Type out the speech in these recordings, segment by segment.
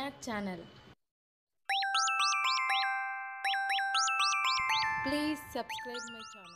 Mayat channel. Please subscribe my channel.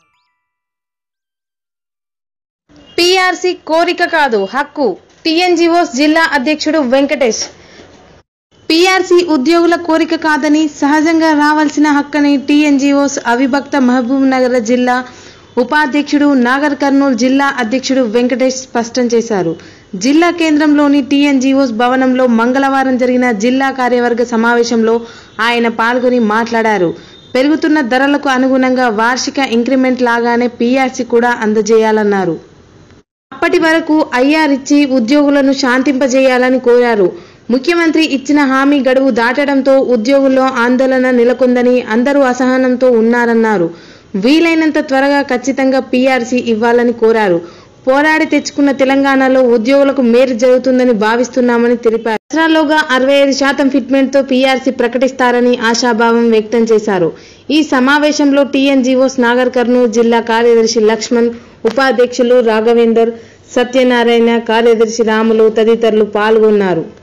PRC కోరిక కాదు హక్కు టీఎన్జిఓస్ జిల్లా అధ్యక్షుడు వెంకటేష్ పీఆర్సీ ఉద్యోగుల కోరిక కాదని సహజంగా రావాల్సిన హక్కని టీఎన్జిఓస్ అవిభక్త మహబూబ్ నగర్ జిల్లా ఉపాధ్యక్షుడు నాగర్ కర్నూలు జిల్లా అధ్యక్షుడు వెంకటేష్ స్పష్టం చేశారు జిల్లా కేంద్రంలోని టీఎన్జిఓస్ భవనంలో మంగళవారం జరిగిన జిల్లా కార్యవర్గ సమావేశంలో ఆయన పాల్గొని మాట్లాడారు పెరుగుతున్న ధరలకు అనుగుణంగా వార్షిక ఇంక్రిమెంట్ లాగానే పీఆర్సీ కూడా అందజేయాలన్నారు అప్పటి వరకు ఐఆర్ ఇచ్చి ఉద్యోగులను శాంతింపజేయాలని కోరారు ముఖ్యమంత్రి ఇచ్చిన హామీ గడువు దాటడంతో ఉద్యోగుల్లో ఆందోళన నెలకొందని అందరూ అసహనంతో ఉన్నారన్నారు వీలైనంత త్వరగా ఖచ్చితంగా పీఆర్సీ ఇవ్వాలని కోరారు పోరాడి తెచ్చుకున్న తెలంగాణలో ఉద్యోగులకు మేలు జరుగుతుందని భావిస్తున్నామని తెలిపారు దసరాలోగా అరవై ఐదు శాతం ఫిట్మెంట్ తో పీఆర్సీ ప్రకటిస్తారని ఆశాభావం వ్యక్తం చేశారు ఈ సమావేశంలో టీఎన్జీఓస్ నాగర్ కర్నూలు జిల్లా కార్యదర్శి లక్ష్మణ్ ఉపాధ్యక్షులు రాఘవేందర్ సత్యనారాయణ కార్యదర్శి రాములు తదితరులు పాల్గొన్నారు